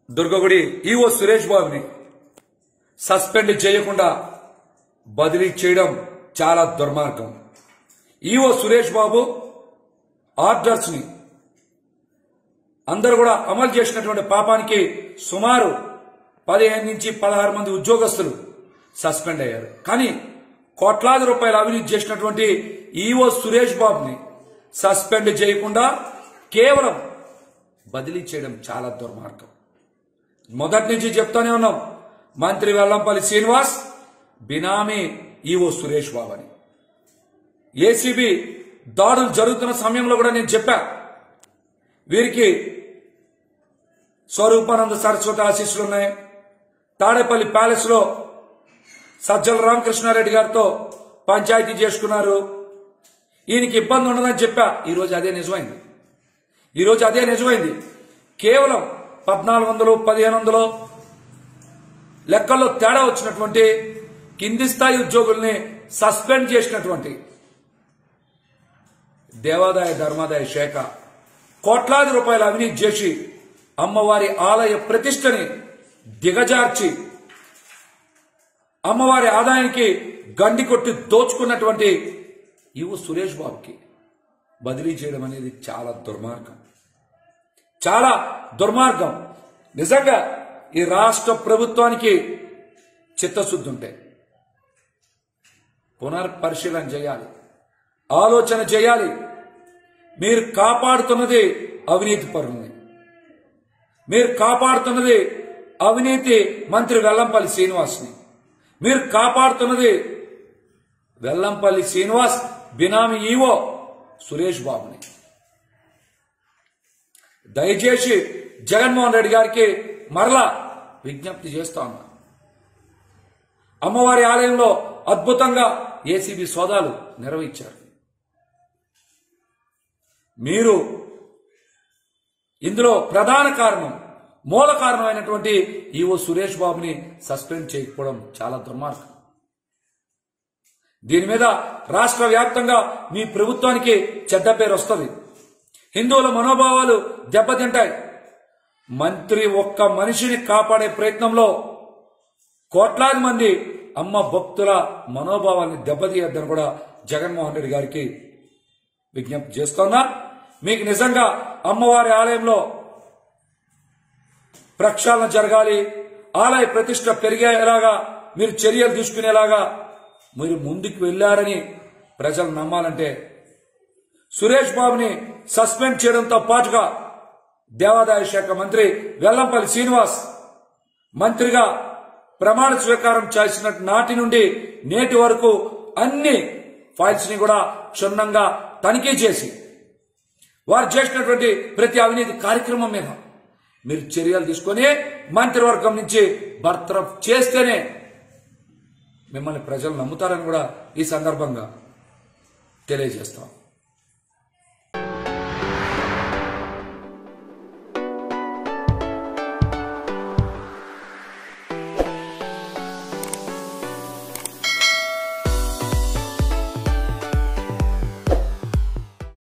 దుర్గగుడి EO Suresh బాబుని suspend చేయకుండా బదిలీ చేయడం చాలా దుర్మార్గం ఈవో సురేష్ బాబు ఆర్డర్స్ ని అందరూ కూడా అమలు చేసినటువంటి పాపానికి సుమారు పదిహేను నుంచి పదహారు మంది ఉద్యోగస్తులు సస్పెండ్ అయ్యారు కానీ కోట్లాది రూపాయలు అవినీతి చేసినటువంటి ఈవో సురేష్ బాబుని సస్పెండ్ చేయకుండా కేవలం బదిలీ చేయడం చాలా దుర్మార్గం మొదటి నుంచి చెప్తానే ఉన్నాం మంత్రి వెల్లంపల్లి శ్రీనివాస్ బినామీ ఈవో సురేష్ బాబు అని ఏసీబీ దాడులు జరుగుతున్న సమయంలో కూడా నేను చెప్పా వీరికి స్వరూపానంద సరస్వతి ఆశీస్సులు ఉన్నాయి తాడేపల్లి ప్యాలెస్ లో సజ్జల రామకృష్ణారెడ్డి గారితో పంచాయతీ చేసుకున్నారు ఈయనకి ఇబ్బంది ఉండదని చెప్పా ఈరోజు అదే నిజమైంది ఈరోజు అదే నిజమైంది కేవలం పద్నాలుగు వందలు పదిహేను వందలు లెక్కల్లో తేడా వచ్చినటువంటి కింది స్థాయి ఉద్యోగుల్ని సస్పెండ్ చేసినటువంటి దేవాదాయ ధర్మాదాయ శాఖ కోట్లాది రూపాయల అవినీతి చేసి అమ్మవారి ఆలయ ప్రతిష్టని దిగజార్చి అమ్మవారి ఆదాయానికి గండి కొట్టి దోచుకున్నటువంటి ఇవు సురేష్ బాబుకి బదిలీ చేయడం అనేది చాలా దుర్మార్గం చాలా దుర్మార్గం నిజంగా ఈ రాష్ట్ర ప్రభుత్వానికి చిత్తశుద్ధి ఉంటే పునర్పరిశీలన చేయాలి ఆలోచన చేయాలి మీరు కాపాడుతున్నది అవినీతి పరుల్ని మీరు కాపాడుతున్నది అవినీతి మంత్రి వెల్లంపల్లి శ్రీనివాస్ని మీరు కాపాడుతున్నది వెల్లంపల్లి శ్రీనివాస్ బినామీ ఈవో సురేష్ బాబుని దయచేసి జగన్మోహన్ రెడ్డి గారికి మరలా విజ్ఞప్తి చేస్తా ఉన్నా అమ్మవారి ఆలయంలో అద్భుతంగా ఏసీబీ సోదాలు నిర్వహించారు మీరు ఇందులో ప్రధాన కారణం మూల కారణమైనటువంటి ఈవో సురేష్ బాబుని సస్పెండ్ చేయకపోవడం చాలా దుర్మార్గం దీని మీద రాష్ట్ర వ్యాప్తంగా మీ ప్రభుత్వానికి చెడ్డ పేరు వస్తుంది హిందువుల మనోభావాలు దెబ్బతింటాయి మంత్రి ఒక్క మనిషిని కాపాడే ప్రయత్నంలో కోట్లాది మంది అమ్మ భక్తుల మనోభావాల్ని దెబ్బతీయద్దని కూడా జగన్మోహన్ రెడ్డి గారికి విజ్ఞప్తి చేస్తున్నా మీకు నిజంగా అమ్మవారి ఆలయంలో ప్రక్షాళన జరగాలి ఆలయ ప్రతిష్ట పెరిగేలాగా మీరు చర్యలు తీసుకునేలాగా మీరు ముందుకు వెళ్లారని ప్రజలు నమ్మాలంటే సురేష్ బాబుని సస్పెండ్ చేయడంతో పాటుగా దేవాదాయ శాఖ మంత్రి వెల్లంపల్లి శ్రీనివాస్ మంత్రిగా ప్రమాణ స్వీకారం చేసిన నాటి నుండి నేటి వరకు అన్ని ఫైల్స్ ని కూడా క్షుణ్ణంగా తనిఖీ చేసి వారు చేసినటువంటి ప్రతి అవినీతి కార్యక్రమం మీద మీరు చర్యలు తీసుకొని మంత్రివర్గం నుంచి బర్తరఫ్ చేస్తేనే మిమ్మల్ని ప్రజలు నమ్ముతారని కూడా ఈ సందర్భంగా తెలియజేస్తాం